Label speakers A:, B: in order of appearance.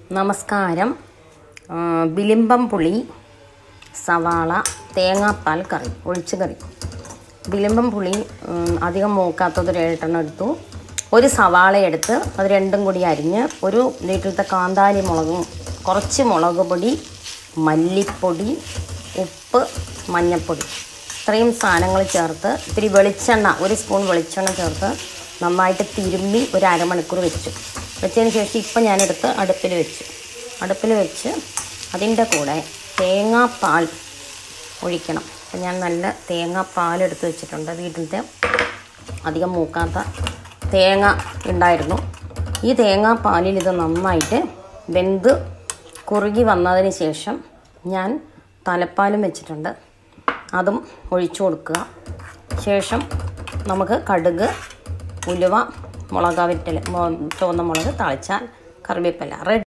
A: നമസ്കാരം ആ, വിലിമ്പം പുളി സവാള തേങ്ങാപ്പാൽ കറി ഒഴിച്ച് കറി വിലിമ്പം പുളി ഉം, അധികം മൂക്കാത്തത് ഒരു ഏഴെട്ടെണ്ണം എടുത്തു ഒരു സവാള എടുത്ത് അത് രണ്ടും കൂടി അരിഞ്ഞ് ഒരു വീട്ടിലത്തെ കാന്താരി മുളകും കുറച്ച് മുളക് പൊടി മല്ലിപ്പൊടി ഉപ്പ് മഞ്ഞൾപ്പൊടി ഇത്രയും സാധനങ്ങൾ ചേർത്ത് ഇത്തിരി വെളിച്ചെണ്ണ ഒരു സ്പൂൺ വെളിച്ചെണ്ണ ചേർത്ത് നന്നായിട്ട് തിരുമ്മി ഒരു അരമണിക്കൂർ വെച്ചു വെച്ചതിന് ശേഷം ഇപ്പം ഞാനെടുത്ത് അടുപ്പിൽ വെച്ചു അടുപ്പിൽ വെച്ച് അതിൻ്റെ കൂടെ തേങ്ങാപ്പാൽ ഒഴിക്കണം അപ്പം ഞാൻ നല്ല തേങ്ങാപ്പാൽ എടുത്ത് വെച്ചിട്ടുണ്ട് വീട്ടിലത്തെ അധികം മൂക്കാത്ത തേങ്ങ ഉണ്ടായിരുന്നു ഈ തേങ്ങാപ്പാലിൽ ഇത് നന്നായിട്ട് വെന്ത് കുറുകി വന്നതിന് ശേഷം ഞാൻ തലപ്പാലും വെച്ചിട്ടുണ്ട് അതും ഒഴിച്ചു കൊടുക്കുക ശേഷം നമുക്ക് കടുക് ഉലുവ മുളക് വിറ്റൽ ചുവന്ന മുളക് താളിച്ചാൽ കറിവേപ്പില റെഡി